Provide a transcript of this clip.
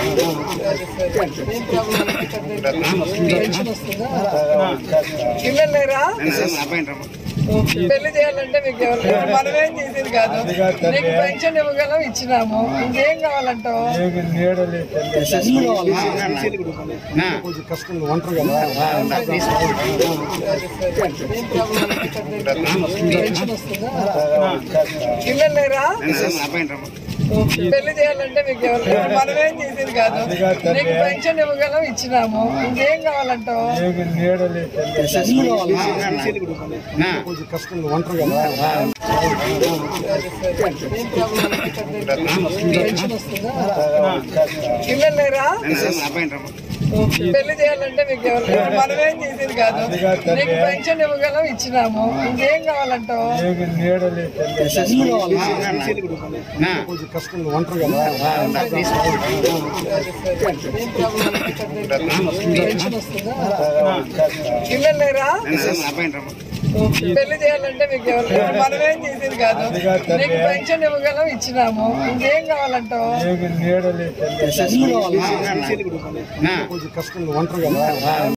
pension వస్తుందా పిల్లలు లేరా పెళ్లి చేయాలంటే మీకు ఎవరు మనమేం చేసేది కాదు నీకు పెన్షన్ ఇవ్వగలం ఇచ్చినాము ఇంకేం కావాలంటావు నీడలే కొంచెం కష్టంగా ఒంటరి కదా పెన్షన్ వస్తుందా పిల్లలు లేరా పెళ్లి చేయాలంటే మీకు ఎవరు మనమేం చేసేది కాదు నీకు పెన్షన్ ఇవ్వగలం ఇచ్చినాము ఇంకేం కావాలంటావు నీడలే కొంచెం కష్టంగా ఒంటరి కదా పెన్షన్ వస్తుందా పిల్లలు లేరా పెళ్లి చేయాలంటే మీకు ఎవరు మనమేం చేసేది కాదు నీకు పెన్షన్ ఇవ్వగలం ఇచ్చినాము ఇంకేం కావాలంటావు నీడలే కొంచెం కష్టంగా ఒంటరి కదా పెన్షన్ వస్తుందా పిల్లలు లేరా పెళ్లి చేయాలంటే మీకు ఎవరు మనమేం చేసేది కాదు నీకు పెన్షన్ ఇవ్వగలం ఇచ్చినాము ఇంకేం కావాలంటావు నీడలే కొంచెం కష్టంగా ఒంటరి కదా